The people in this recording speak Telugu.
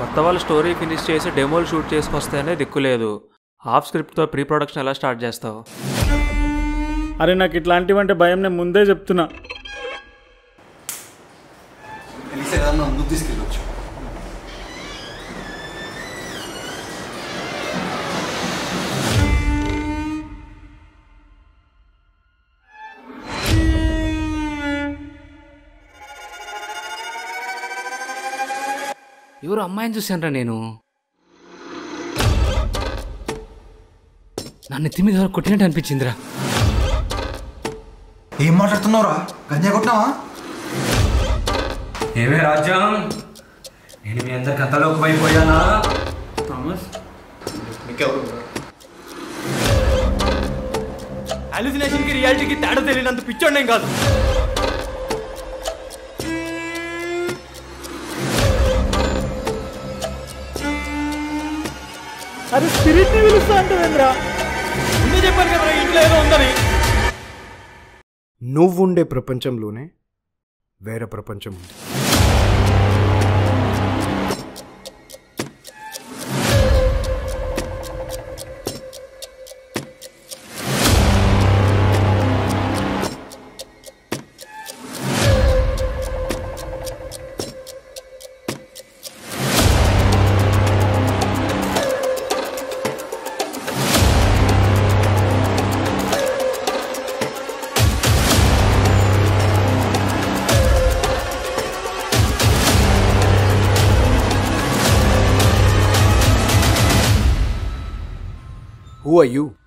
కొత్త వాళ్ళు స్టోరీ ఫినిష్ చేసి డెమోలు షూట్ చేసుకొస్తేనే దిక్కులేదు హాఫ్ స్క్రిప్ట్తో ప్రీ ప్రొడక్షన్ ఎలా స్టార్ట్ చేస్తావు అరే నాకు ఇట్లాంటివంటే భయం నేను ముందే చెప్తున్నా తెలిసే కదా మనం ముందుకు తీసుకెళ్ళొచ్చు ఎవరు అమ్మాయిని చూశానరా నేను నన్ను ఎత్తి మీద ఎవరో కొట్టినట్టు అనిపించిందిరా ఏం మాట్లాడుతున్నావురా గంజా కొట్టినావా ఏమే రాజ్యం నేను మీ అందరికి అంతలోకి అయిపోయానా మీకెవరు హాలుసినేషన్కి రియాలిటీకి తేడా తెలియనంత పిచ్చోడ్నేం కాదు అరే స్పిరిట్ని పిలుస్తా అంటుందిరా ముందే చెప్పాను కదా ఇంట్లో ఏదో ఉందని నువ్వుండే ప్రపంచంలోనే వేరే ప్రపంచం ఉంది Who are you?